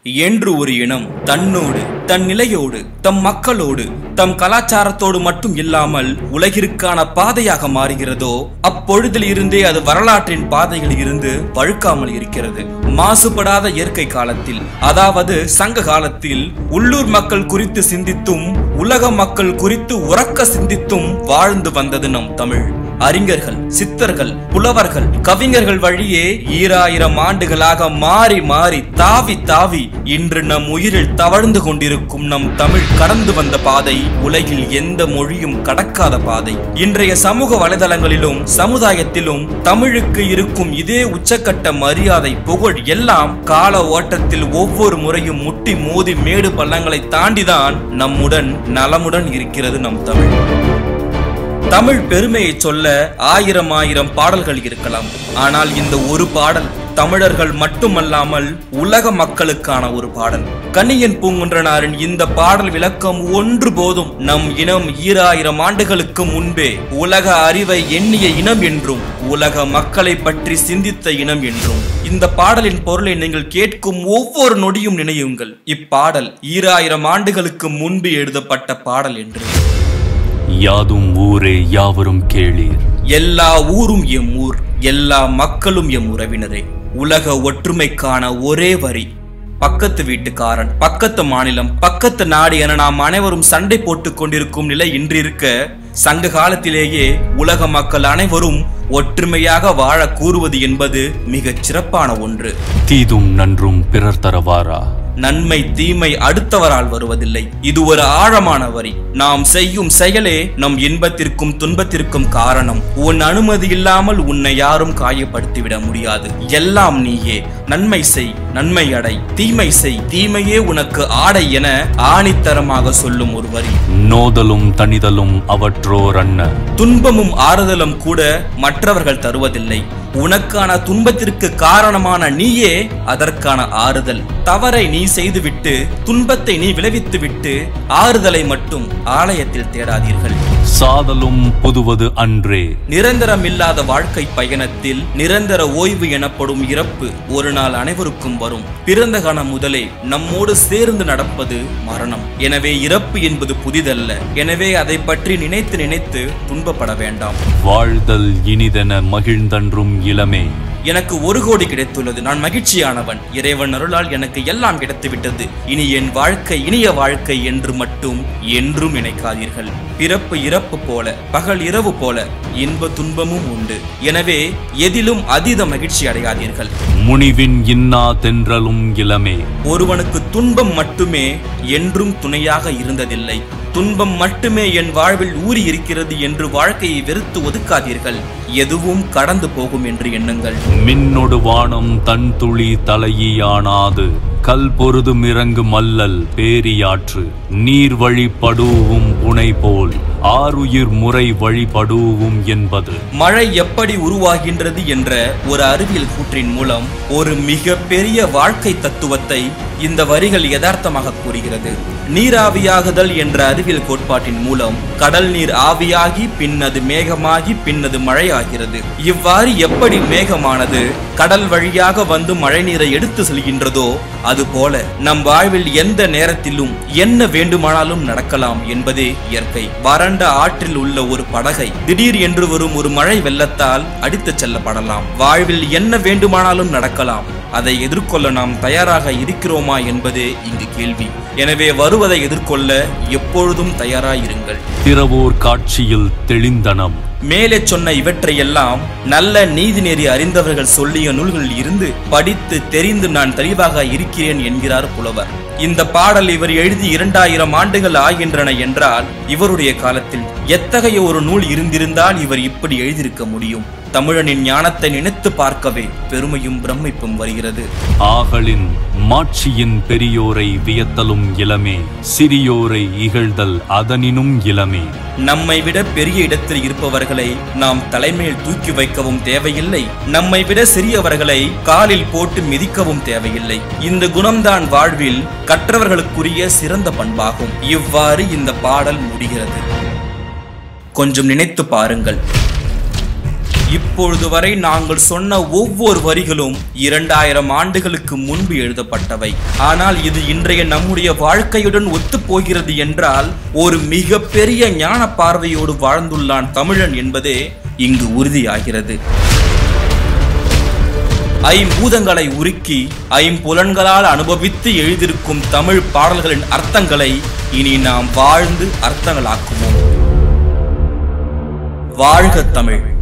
என்று ஒரு இனம் தன்னோடு தன் நிலையோடு தம் மக்களோடு தம் கலாச்சாரத்தோடு மட்டும் இல்லாமல் உலகிற்கான பாதையாக மாறுகிறதோ அப்பொழுதில் இருந்தே அது வரலாற்றின் பாதைகளில் இருந்து வழுக்காமல் இருக்கிறது மாசுபடாத இயற்கை காலத்தில் அதாவது சங்க காலத்தில் உள்ளூர் மக்கள் குறித்து சிந்தித்தும் உலக மக்கள் குறித்து உறக்க சிந்தித்தும் வாழ்ந்து வந்தது நம் தமிழ் அறிஞர்கள் சித்தர்கள் புலவர்கள் கவிஞர்கள் வழியே ஈராயிரம் ஆண்டுகளாக மாறி மாறி தாவி தாவி இன்று நம் உயிரில் தவழ்ந்து கொண்டிருக்கும் நம் தமிழ் கடந்து வந்த பாதை உலகில் எந்த மொழியும் கடக்காத பாதை இன்றைய சமூக வலைதளங்களிலும் சமுதாயத்திலும் தமிழுக்கு இருக்கும் இதே உச்சக்கட்ட மரியாதை புகழ் எல்லாம் கால ஓட்டத்தில் ஒவ்வொரு முறையும் முட்டி மோதி மேடு பள்ளங்களை தாண்டிதான் நம்முடன் நலமுடன் இருக்கிறது நம் தமிழ் தமிழ் பெருமையை சொல்ல ஆயிரம் ஆயிரம் பாடல்கள் இருக்கலாம் ஆனால் இந்த ஒரு பாடல் தமிழர்கள் மட்டுமல்லாமல் உலக மக்களுக்கான ஒரு பாடல் கண்ணியன் பூங்குன்றனாரின் இந்த பாடல் விளக்கம் ஒன்று போதும் நம் இனம் ஈராயிரம் ஆண்டுகளுக்கு முன்பே உலக அறிவை எண்ணிய இனம் என்றும் உலக மக்களை பற்றி சிந்தித்த இனம் என்றும் இந்த பாடலின் பொருளை நீங்கள் கேட்கும் ஒவ்வொரு நொடியும் நினையுங்கள் இப்பாடல் ஈராயிரம் ஆண்டுகளுக்கு முன்பு எழுதப்பட்ட பாடல் என்று யாதும் ஊரே யாவரும் கேளீர் எல்லா ஊரும் எம் ஊர் எல்லா மக்களும் எம் உறவினரே உலக ஒற்றுமைக்கான ஒரே வரி பக்கத்து வீட்டுக்காரன் பக்கத்து மாநிலம் பக்கத்து நாடு என நாம் அனைவரும் சண்டை போட்டுக் கொண்டிருக்கும் நிலை இன்று இருக்க சங்க காலத்திலேயே உலக மக்கள் அனைவரும் ஒற்றுமையாக வாழ கூறுவது என்பது மிகச் சிறப்பான ஒன்று தீதும் நன்றும் பிறர் தரவாரா நன்மை தீமை அடுத்தவரால் வருவதில்லை இது ஒரு ஆழமான வரி நாம் செய்யும் செயலே நம் இன்பத்திற்கும் துன்பத்திற்கும் காரணம் உன் அனுமதி இல்லாமல் உன்னை யாரும் காயப்படுத்திவிட முடியாது எல்லாம் நீயே நன்மை செய் நன்மை அடை தீமை செய் தீமையே உனக்கு ஆடை என ஆணித்தரமாக சொல்லும் ஒரு வரி நோதலும் தனிதலும் அவற்றோர் அன்ன துன்பமும் ஆறுதலும் கூட மற்றவர்கள் தருவதில்லை உனக்கான துன்பத்திற்கு காரணமான நீயே அதற்கான ஆறுதல் தவறை நீ செய்துவிட்டு துன்பத்தை நீ விளைவித்துவிட்டு ஆறுதலை மட்டும் ஆலயத்தில் தேடாதீர்கள் சாதலும் புதுவது அன்றே நிரந்தரம் இல்லாத வாழ்க்கை பயணத்தில் நிரந்தர ஓய்வு எனப்படும் இறப்பு ஒரு நாள் அனைவருக்கும் வரும் பிறந்த கணம் முதலே நம்மோடு சேர்ந்து நடப்பது மரணம் எனவே இறப்பு என்பது புதிதல்ல எனவே அதை பற்றி நினைத்து நினைத்து துன்பப்பட வேண்டாம் வாழ்தல் இனிதென மகிழ்ந்தன்றும் இளமே எனக்கு ஒரு கோடி கிடைத்துள்ளது நான் மகிழ்ச்சியானவன் இறைவன் அருளால் எனக்கு எல்லாம் கிடைத்துவிட்டது இனி என் வாழ்க்கை இனிய வாழ்க்கை என்று மட்டும் என்றும் நினைக்காதீர்கள் பிறப்பு இறப்பு போல பகல் இரவு போல இன்ப துன்பமும் உண்டு எனவே எதிலும் அதீத மகிழ்ச்சி அடையாதீர்கள் முனிவின் இன்னா தென்றலும் இளமே ஒருவனுக்கு துன்பம் மட்டுமே என்றும் துணையாக இருந்ததில்லை துன்பம் மட்டுமே என் வாழ்வில் ஊறி இருக்கிறது என்று வாழ்க்கையை வெறுத்து ஒதுக்காதீர்கள் எதுவும் கடந்து போகும் என்று எண்ணுங்கள் மின்னொடு வானம் தன் துளி தலையானாது கல் பொருது மிறங்கு மல்லல் பேரியாற்று நீர் வழி படூவும் உனை போல் ஆறுயிர் முறை வழிபடூவும் என்பது மழை எப்படி உருவாகின்றது என்ற ஒரு அறிவியல் கூற்றின் மூலம் ஒரு மிக பெரிய வாழ்க்கை தத்துவத்தை இந்த வரிகள் யதார்த்தமாக கூறுகிறது நீராவியாகுதல் என்ற அறிவியல் கோட்பாட்டின் மூலம் கடல் நீர் ஆவியாகி பின்னது மேகமாகி பின்னது மழையாகிறது இவ்வாறு எப்படி மேகமானது கடல் வழியாக வந்து மழை நீரை எடுத்து செல்கின்றதோ அதுபோல நம் வாழ்வில் எந்த நேரத்திலும் என்ன வேண்டுமானாலும் நடக்கலாம் என்பதே இயற்கை வறண்ட ஆற்றில் உள்ள ஒரு படகை திடீர் என்று வரும் ஒரு மழை வெள்ளத்தால் அடித்துச் செல்லப்படலாம் வாழ்வில் என்ன வேண்டுமானாலும் நடக்கலாம் அதை எதிர்கொள்ள நாம் தயாராக இருக்கிறோமா என்பதே இங்கு கேள்வி எனவே வருவதை எதிர்கொள்ள எப்பொழுதும் தயாராயிருங்கள் திறவோர் காட்சியில் தெளிந்தனம் மேலே சொன்ன இவற்றையெல்லாம் நல்ல நீதிநெறி அறிந்தவர்கள் சொல்லிய நூல்களில் இருந்து படித்து தெரிந்து நான் தெளிவாக இருக்கிறேன் என்கிறார் புலவர் இந்த பாடல் இவர் எழுதி இரண்டாயிரம் ஆண்டுகள் ஆகின்றன என்றால் இவருடைய காலத்தில் எத்தகைய ஒரு நூல் இருந்திருந்தால் இவர் இப்படி எழுதியிருக்க முடியும் தமிழனின் ஞானத்தை நினைத்து பார்க்கவே பெருமையும் பிரமிப்பும் வருகிறது ஆகலின் மாட்சியின் பெரியோரை வியத்தலும் இளமே சிறியோரை இகழ்தல் அதனினும் இளமே நம்மை விட பெரிய இடத்தில் இருப்பவர்களை நாம் தலைமையில் தூக்கி வைக்கவும் தேவையில்லை நம்மை விட சிறியவர்களை காலில் போட்டு மிதிக்கவும் தேவையில்லை இந்த குணம்தான் வாழ்வில் கற்றவர்களுக்குரிய சிறந்த பண்பாகும் இவ்வாறு இந்த பாடல் முடிகிறது கொஞ்சம் நினைத்து பாருங்கள் இப்பொழுது வரை நாங்கள் சொன்ன ஒவ்வொரு வரிகளும் இரண்டாயிரம் ஆண்டுகளுக்கு முன்பு எழுதப்பட்டவை ஆனால் இது இன்றைய நம்முடைய வாழ்க்கையுடன் ஒத்துப்போகிறது என்றால் ஒரு மிக பெரிய ஞான பார்வையோடு வாழ்ந்துள்ளான் தமிழன் என்பதே இங்கு உறுதியாகிறது ஐம்பூதங்களை உருக்கி ஐம்புலன்களால் அனுபவித்து எழுதியிருக்கும் தமிழ் பாடல்களின் அர்த்தங்களை இனி நாம் வாழ்ந்து அர்த்தங்களாக்குவோம் வாழ்க தமிழ்